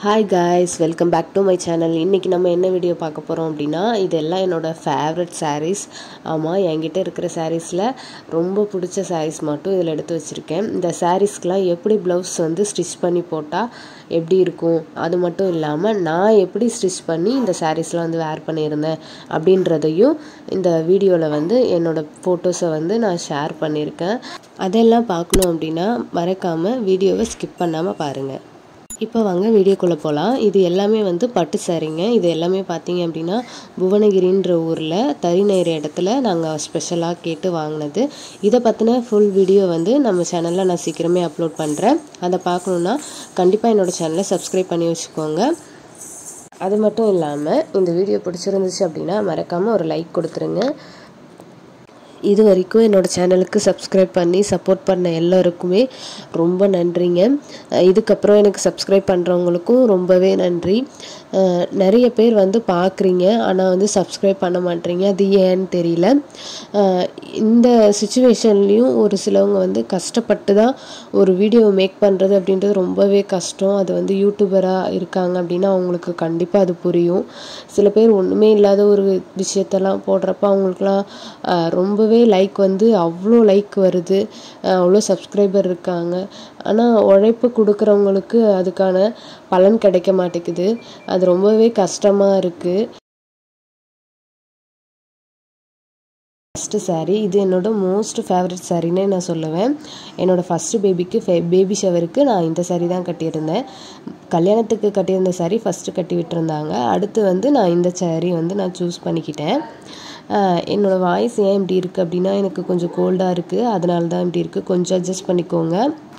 hi guys welcome back to my channel இன்றைக்கி நம்ம என்ன வீடியோ பார்க்க போகிறோம் அப்படின்னா இதெல்லாம் என்னோடய ஃபேவரட் sarees ஆமாம் என்கிட்ட இருக்கிற சாரீஸில் ரொம்ப பிடிச்ச sarees மட்டும் இதில் எடுத்து வச்சுருக்கேன் இந்த சாரீஸ்க்கெலாம் எப்படி ப்ளவுஸ் வந்து ஸ்டிச் பண்ணி போட்டால் எப்படி இருக்கும் அது மட்டும் இல்லாமல் நான் எப்படி ஸ்டிச் பண்ணி இந்த சாரீஸ்லாம் வந்து வேர் பண்ணியிருந்தேன் அப்படின்றதையும் இந்த வீடியோவில் வந்து என்னோடய ஃபோட்டோஸை வந்து நான் ஷேர் பண்ணியிருக்கேன் அதெல்லாம் பார்க்கணும் அப்படின்னா மறக்காமல் வீடியோவை ஸ்கிப் பண்ணாமல் பாருங்கள் இப்போ வாங்க வீடியோக்குள்ளே போகலாம் இது எல்லாமே வந்து பட்டு சாரீங்க இது எல்லாமே பார்த்தீங்க அப்படின்னா புவனகிரின்ற ஊரில் தறி நெய்கிற இடத்துல நாங்கள் ஸ்பெஷலாக கேட்டு வாங்கினது இதை பற்றின ஃபுல் வீடியோ வந்து நம்ம சேனலில் நான் சீக்கிரமே அப்லோட் பண்ணுறேன் அதை பார்க்கணுன்னா கண்டிப்பாக என்னோடய சேனலை சப்ஸ்கிரைப் பண்ணி வச்சுக்கோங்க அது மட்டும் இல்லாமல் இந்த வீடியோ பிடிச்சிருந்துச்சு அப்படின்னா மறக்காமல் ஒரு லைக் கொடுத்துருங்க இது வரைக்கும் என்னோடய சேனலுக்கு சப்ஸ்கிரைப் பண்ணி சப்போர்ட் பண்ண எல்லோருக்குமே ரொம்ப நன்றிங்க அஹ் இதுக்கப்புறம் எனக்கு சப்ஸ்கிரைப் பண்ணுறவங்களுக்கும் ரொம்பவே நன்றி அஹ் நிறைய பேர் வந்து பார்க்குறீங்க ஆனால் வந்து சப்ஸ்கிரைப் பண்ண மாட்டீங்க அது ஏன்னு தெரியல அஹ் இந்த சுச்சுவேஷன்லேயும் ஒரு சிலவங்க வந்து கஷ்டப்பட்டு தான் ஒரு வீடியோ மேக் பண்ணுறது அப்படின்றது ரொம்பவே கஷ்டம் அது வந்து யூடியூபராக இருக்காங்க அப்படின்னா அவங்களுக்கு கண்டிப்பாக அது புரியும் சில பேர் ஒன்றுமே இல்லாத ஒரு விஷயத்தெல்லாம் போடுறப்ப அவங்களுக்குலாம் அஹ் ரொம்பவே லைக் வந்து அவ்வளோ லைக் வருது அஹ் அவ்வளோ சப்ஸ்கிரைபர் இருக்காங்க ஆனால் உழைப்பு கொடுக்குறவங்களுக்கு அதுக்கான பலன் கிடைக்க மாட்டேங்குது அது ரொம்பவே கஷ்டமாக இருக்குது ஃபஸ்ட்டு saree இது என்னோட மோஸ்ட் ஃபேவரட் சாரின்னே நான் சொல்லுவேன் என்னோடய ஃபஸ்ட்டு பேபிக்கு ஃபே பேபி ஷவருக்கு நான் இந்த saree தான் கட்டியிருந்தேன் கல்யாணத்துக்கு கட்டியிருந்த saree ஃபஸ்ட்டு கட்டி விட்டுருந்தாங்க அடுத்து வந்து நான் இந்த saree வந்து நான் சூஸ் பண்ணிக்கிட்டேன் ஆஹ் என்னோட வாய்ஸ் ஏன் இப்படி இருக்குது அப்படின்னா எனக்கு கொஞ்சம் கோல்டாக இருக்குது அதனால தான் இப்படி இருக்குது கொஞ்சம் அட்ஜஸ்ட் பண்ணிக்கோங்க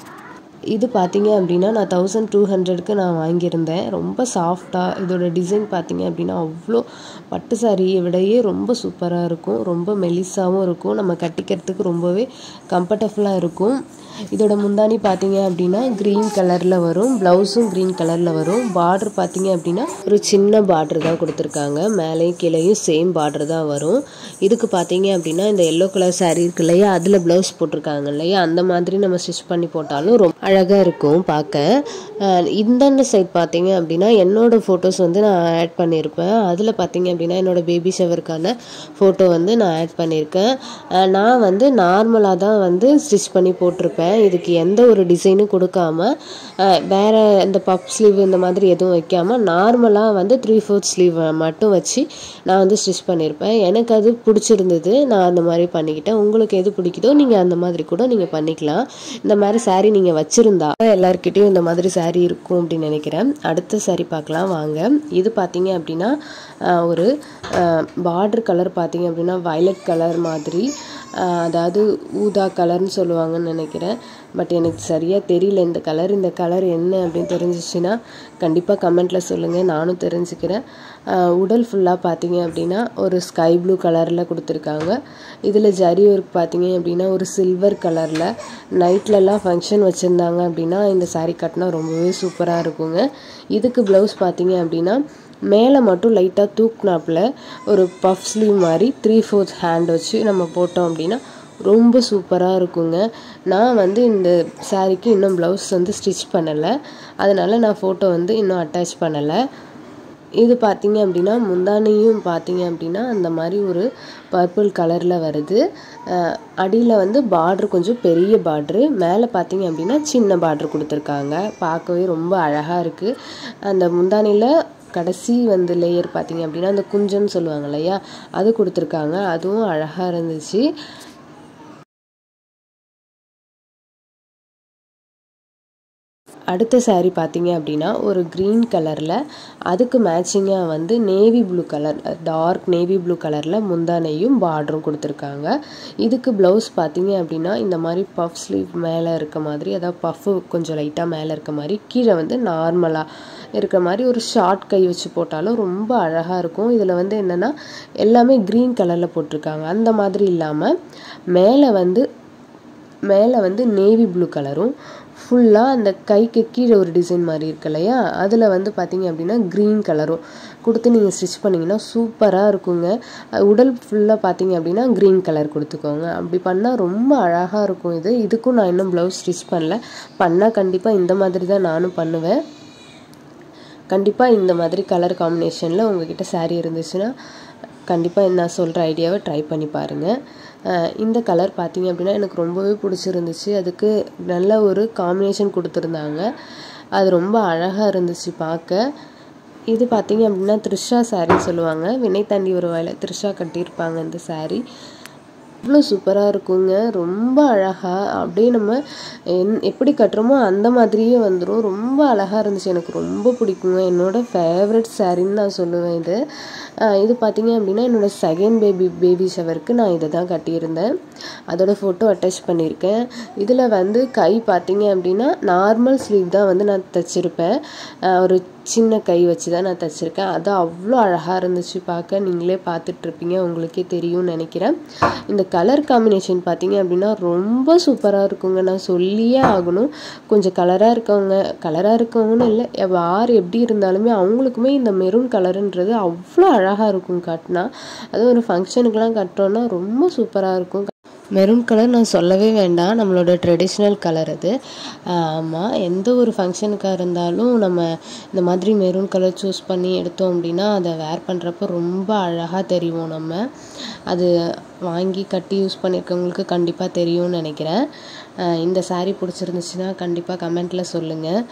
இது பார்த்தீங்க அப்படின்னா நான் தௌசண்ட் டூ ஹண்ட்ரடுக்கு நான் வாங்கியிருந்தேன் ரொம்ப சாஃப்டாக இதோட டிசைன் பார்த்தீங்க அப்படின்னா அவ்வளோ பட்டு சாரியை விடையே ரொம்ப சூப்பராக இருக்கும் ரொம்ப மெலிசாவும் இருக்கும் நம்ம கட்டிக்கிறதுக்கு ரொம்பவே கம்ஃபர்டபுளாக இருக்கும் இதோட முந்தானி பார்த்தீங்க அப்படின்னா க்ரீன் கலரில் வரும் ப்ளவுஸும் க்ரீன் கலரில் வரும் பார்டர் பார்த்தீங்க அப்படின்னா ஒரு சின்ன பார்டர் தான் கொடுத்துருக்காங்க மேலேயும் கீழேயும் சேம் பார்டர் தான் வரும் இதுக்கு பார்த்தீங்க அப்படின்னா இந்த எல்லோ கலர் saree இருக்கு இல்லையா அதில் ப்ளவுஸ் போட்டிருக்காங்க இல்லையா அந்த மாதிரி நம்ம ஸ்டிச் பண்ணி போட்டாலும் ரொம்ப அழகாக இருக்கும் பார்க்க அஹ் இந்தாண்ட சைட் பார்த்தீங்க அப்படின்னா என்னோட ஃபோட்டோஸ் வந்து நான் ஆட் பண்ணியிருப்பேன் அதில் பார்த்தீங்க அப்படின்னா என்னோட பேபி ஷவருக்கான ஃபோட்டோ வந்து நான் ஆட் பண்ணியிருக்கேன் அஹ் நான் வந்து நார்மலாக தான் வந்து ஸ்டிச் பண்ணி போட்டிருப்பேன் இதுக்கு எந்த ஒரு டிசைனும் கொடுக்காம அஹ் வேற இந்த பப் ஸ்லீவ் இந்த மாதிரி எதுவும் வைக்காம நார்மலாக வந்து த்ரீ ஃபோர்த் ஸ்லீவ் மட்டும் வச்சு நான் வந்து ஸ்டிச் பண்ணியிருப்பேன் எனக்கு அது பிடிச்சிருந்தது நான் அந்த மாதிரி பண்ணிக்கிட்டேன் உங்களுக்கு எது பிடிக்குதோ நீங்கள் அந்த மாதிரி கூட நீங்கள் பண்ணிக்கலாம் இந்த மாதிரி saree நீங்கள் வச்சுருந்தா எல்லாருக்கிட்டையும் இந்த மாதிரி saree இருக்கும் அப்படின்னு நினைக்கிறேன் அடுத்த saree பார்க்கலாம் வாங்க இது பார்த்தீங்க அப்படின்னா ஆஹ் ஒரு பார்டர் கலர் பார்த்தீங்க அப்படின்னா வயலட் கலர் மாதிரி ஆஹ் அதாவது ஊதா கலர்னு சொல்லுவாங்கன்னு நினைக்கிறேன் பட் எனக்கு சரியாக தெரியல இந்த கலர் இந்த கலர் என்ன அப்படின்னு தெரிஞ்சிச்சுன்னா கண்டிப்பாக கமெண்ட்டில் சொல்லுங்கள் நானும் தெரிஞ்சுக்கிறேன் ஆஹ் உடல் ஃபுல்லாக பார்த்தீங்க அப்படின்னா ஒரு ஸ்கை ப்ளூ கலரில் கொடுத்துருக்காங்க இதில் ஜரி ஒர்க் பார்த்தீங்க அப்படின்னா ஒரு சில்வர் கலரில் நைட்லலாம் ஃபங்க்ஷன் வச்சுருந்தாங்க அப்படின்னா இந்த saree கட்டினா ரொம்பவே சூப்பராக இருக்குங்க இதுக்கு ப்ளவுஸ் பார்த்தீங்க அப்படின்னா மேலே மட்டும் லைட்டாக தூக்குனாப்புல ஒரு பஃப் ஸ்லீவ் மாதிரி த்ரீ ஃபோர்த் ஹேண்ட் வச்சு நம்ம போட்டோம் அப்படின்னா ரொம்ப சூப்பராக இருக்குங்க நான் வந்து இந்த சாரீக்கு இன்னும் ப்ளவுஸ் வந்து ஸ்டிச் பண்ணலை அதனால நான் ஃபோட்டோ வந்து இன்னும் அட்டாச் பண்ணலை இது பார்த்தீங்க அப்படின்னா முந்தானையும் பார்த்தீங்க அப்படின்னா அந்த மாதிரி ஒரு பர்பிள் கலரில் வருது அடியில் வந்து பார்ட்ரு கொஞ்சம் பெரிய பார்ட்ரு மேலே பார்த்தீங்க அப்படின்னா சின்ன பார்ட்ரு கொடுத்துருக்காங்க பார்க்கவே ரொம்ப அழகாக இருக்குது அந்த முந்தானையில் கடைசி வந்து லேயர் பார்த்தீங்க அப்படின்னா அந்த குஞ்சன்னு சொல்லுவாங்க இல்லையா அது கொடுத்துருக்காங்க அதுவும் அழகாக இருந்துச்சு அடுத்த saree பார்த்தீங்க அப்படின்னா ஒரு க்ரீன் கலரில் அதுக்கு மேட்சிங்காக வந்து navy blue colour dark navy blue கலரில் முந்தானையும் பார்டரும் கொடுத்துருக்காங்க இதுக்கு ப்ளவுஸ் பார்த்தீங்க அப்படின்னா இந்த மாதிரி பஃப் ஸ்லீவ் மேலே இருக்க மாதிரி அதாவது பஃப்பு கொஞ்சம் லைட்டாக மேலே இருக்க மாதிரி கீழே வந்து நார்மலாக இருக்கிற மாதிரி ஒரு ஷார்ட் கை வச்சு போட்டாலும் ரொம்ப அழகாக இருக்கும் இதில் வந்து என்னென்னா எல்லாமே க்ரீன் கலரில் போட்டிருக்காங்க அந்த மாதிரி இல்லாமல் மேலே வந்து மேலே வந்து நேவி ப்ளூ கலரும் ஃபுல்லாக அந்த கைக்கு கீழே ஒரு டிசைன் மாதிரி இருக்கு இல்லையா அதில் வந்து பார்த்தீங்க அப்படின்னா க்ரீன் கலரும் கொடுத்து நீங்கள் ஸ்டிச் பண்ணிங்கன்னா சூப்பராக இருக்குங்க அஹ் உடல் ஃபுல்லாக பார்த்தீங்க அப்படின்னா க்ரீன் கலர் கொடுத்துக்கோங்க அப்படி பண்ணால் ரொம்ப அழகாக இருக்கும் இது இதுக்கும் நான் இன்னும் ப்ளவுஸ் ஸ்டிச் பண்ணல பண்ணால் கண்டிப்பாக இந்த மாதிரி தான் நானும் பண்ணுவேன் கண்டிப்பாக இந்த மாதிரி கலர் காம்பினேஷனில் உங்ககிட்ட saree இருந்துச்சுன்னா கண்டிப்பாக நான் சொல்கிற ஐடியாவை ட்ரை பண்ணி பாருங்கள் அஹ் இந்த கலர் பார்த்தீங்க அப்படின்னா எனக்கு ரொம்பவே பிடிச்சிருந்துச்சு அதுக்கு நல்ல ஒரு காம்பினேஷன் கொடுத்துருந்தாங்க அது ரொம்ப அழகாக இருந்துச்சு பார்க்க இது பார்த்தீங்க அப்படின்னா த்ரிஷா saree சொல்லுவாங்க வினை தாண்டி ஒரு வயல த்ரிஷா கட்டியிருப்பாங்க இந்த saree அவ்வளோ சூப்பராக இருக்குங்க ரொம்ப அழகாக அப்படியே நம்ம என் எப்படி கட்டுறோமோ அந்த மாதிரியே வந்துடும் ரொம்ப அழகாக இருந்துச்சு எனக்கு ரொம்ப பிடிக்குங்க என்னோட ஃபேவரட் சாரின்னு நான் சொல்லுவேன் இது ஆஹ் இது பார்த்தீங்க அப்படின்னா என்னோட செகண்ட் பேபி பேபி ஷவருக்கு நான் இதை தான் கட்டியிருந்தேன் அதோட ஃபோட்டோ அட்டாச் பண்ணியிருக்கேன் இதில் வந்து கை பார்த்தீங்க அப்படின்னா நார்மல் ஸ்லீவ் தான் வந்து நான் தைச்சிருப்பேன் ஆஹ் ஒரு சின்ன கை வச்சு தான் நான் தைச்சிருக்கேன் அது அவ்வளோ அழகாக இருந்துச்சு பார்க்க நீங்களே பார்த்துட்ருப்பீங்க உங்களுக்கே தெரியும்னு நினைக்கிறேன் இந்த கலர் காம்பினேஷன் பார்த்தீங்க அப்படின்னா ரொம்ப சூப்பராக இருக்குங்க நான் சொல்லியே ஆகணும் கொஞ்சம் கலராக இருக்கவங்க கலராக இருக்கவங்கன்னு இல்லை யார் எப்படி இருந்தாலுமே அவங்களுக்குமே இந்த மெரூன் கலருன்றது அவ்வளோ அழகாக இருக்கும் கட்டினா அதுவும் ஒரு ஃபங்க்ஷனுக்குலாம் கட்டுறோன்னா ரொம்ப சூப்பராக இருக்கும் மெரூன் கலர் நான் சொல்லவே வேண்டாம் நம்மளோட ட்ரெடிஷ்னல் கலர் அது ஆமாம் எந்த ஒரு ஃபங்க்ஷனுக்காக இருந்தாலும் நம்ம இந்த மாதிரி மெரூன் கலர் சூஸ் பண்ணி எடுத்தோம் அப்படின்னா அதை வேர் பண்ணுறப்ப ரொம்ப அழகாக தெரியும் நம்ம அது வாங்கி கட்டி யூஸ் பண்ணியிருக்கவங்களுக்கு கண்டிப்பாக தெரியும்னு நினைக்கிறேன் ஆஹ் இந்த saree பிடிச்சிருந்துச்சுன்னா கண்டிப்பாக கமெண்ட்டில் சொல்லுங்கள்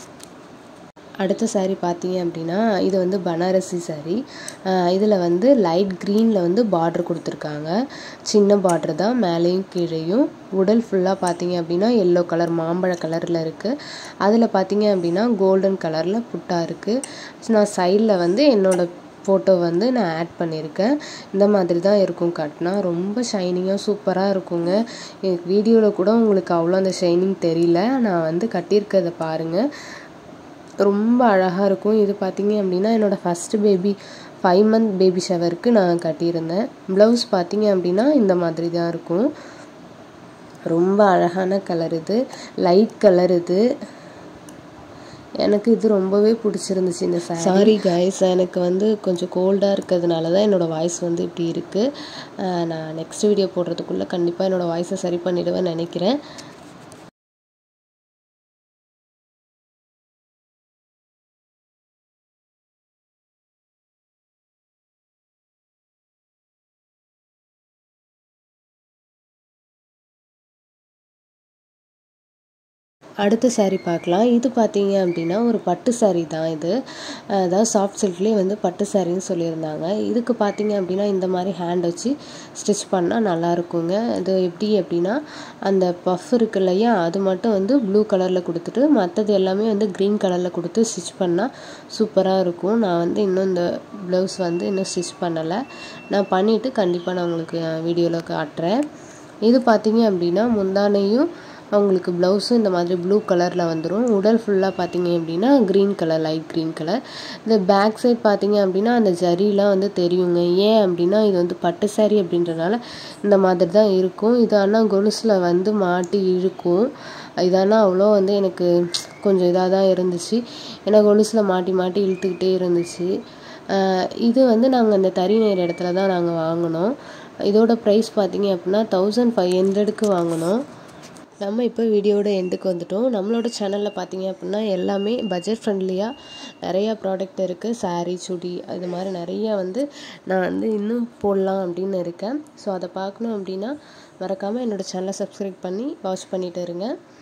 அடுத்த saree பார்த்தீங்க அப்படின்னா இது வந்து பனாரசி saree இதில் வந்து லைட் க்ரீனில் வந்து பார்டர் கொடுத்துருக்காங்க சின்ன பார்டர் தான் மேலேயும் கீழேயும் உடல் ஃபுல்லாக பார்த்தீங்க அப்படின்னா எல்லோ கலர் மாம்பழ கலரில் இருக்குது அதில் பார்த்தீங்க அப்படின்னா கோல்டன் கலரில் புட்டா இருக்குது நான் சைடில் வந்து என்னோட ஃபோட்டோ வந்து நான் ஆட் பண்ணியிருக்கேன் இந்த மாதிரி தான் இருக்கும் கட்டினா ரொம்ப ஷைனிங்காக சூப்பராக இருக்குங்க எனக்கு வீடியோவில் கூட உங்களுக்கு அவ்வளோ அந்த ஷைனிங் தெரியல நான் வந்து கட்டியிருக்கிறத பாருங்கள் ரொம்ப அழகாக இருக்கும் இது பார்த்தீங்க அப்படின்னா என்னோடய first baby five month baby ஷவருக்கு நான் கட்டியிருந்தேன் ப்ளவுஸ் பார்த்தீங்க அப்படின்னா இந்த மாதிரி தான் இருக்கும் ரொம்ப அழகான கலர் இது லைட் கலர் இது எனக்கு இது ரொம்பவே பிடிச்சிருந்துச்சு இந்த சாரி கைஸ் எனக்கு வந்து கொஞ்சம் கோல்டாக இருக்கிறதுனால தான் என்னோடய வாய்ஸ் வந்து இப்படி இருக்குது நான் நெக்ஸ்ட் வீடியோ போடுறதுக்குள்ளே கண்டிப்பாக என்னோடய வாய்ஸை சரி பண்ணிடுவேன் நினைக்கிறேன் அடுத்த saree பார்க்கலாம் இது பார்த்தீங்க அப்படின்னா ஒரு பட்டு saree தான் இது அஹ் அதாவது சாஃப்ட் சில்க்லேயே வந்து பட்டு சாரின்னு சொல்லியிருந்தாங்க இதுக்கு பார்த்தீங்க அப்படின்னா இந்த மாதிரி ஹேண்ட் வச்சு ஸ்டிச் பண்ணால் நல்லா இருக்குங்க இது எப்படி அப்படின்னா அந்த பஃப் இருக்கு இல்லையா அது மட்டும் வந்து ப்ளூ கலரில் கொடுத்துட்டு மற்றது எல்லாமே வந்து க்ரீன் கலரில் கொடுத்து ஸ்டிச் பண்ணால் சூப்பராக இருக்கும் நான் வந்து இன்னும் இந்த ப்ளவுஸ் வந்து இன்னும் ஸ்டிச் பண்ணலை நான் பண்ணிவிட்டு கண்டிப்பாக நான் உங்களுக்கு வீடியோவில் காட்டுறேன் இது பார்த்தீங்க அப்படின்னா முந்தானையும் அவங்களுக்கு ப்ளவுஸும் இந்த மாதிரி ப்ளூ கலரில் வந்துடும் உடல் ஃபுல்லாக பார்த்தீங்க அப்படின்னா green colour light green colour இந்த பேக் சைட் பார்த்தீங்க அப்படின்னா அந்த ஜரிலாம் வந்து தெரியுங்க ஏன் அப்படின்னா இது வந்து பட்டு saree அப்படின்றனால இந்த மாதிரி தான் இருக்கும் இது ஆனால் கொலுசில் வந்து மாட்டி இழுக்கும் இதானா அவ்வளோ வந்து எனக்கு கொஞ்சம் இதாக தான் இருந்துச்சு ஏன்னா கொலுசில் மாட்டி மாட்டி இழுத்துக்கிட்டே இருந்துச்சு ஆஹ் இது வந்து நாங்கள் அந்த தறி நெய்கிற இடத்துல தான் நாங்கள் வாங்கினோம் இதோட ப்ரைஸ் பார்த்தீங்க அப்படின்னா தௌசண்ட் ஃபைவ் ஹண்ட்ரடுக்கு வாங்கினோம் நம்ம இப்போ வீடியோட எண்டுக்கு வந்துட்டோம் நம்மளோட சேனலில் பார்த்தீங்க அப்படின்னா எல்லாமே பட்ஜெட் ஃப்ரெண்ட்லியாக நிறையா ப்ராடக்ட் இருக்குது saree சுடி அது மாதிரி நிறையா வந்து நான் வந்து இன்னும் போடலாம் அப்படின்னு இருக்கேன் ஸோ அதை பார்க்கணும் அப்படின்னா மறக்காமல் என்னோடய சேனலை சப்ஸ்கிரைப் பண்ணி வாட்ச் பண்ணிட்டு இருங்க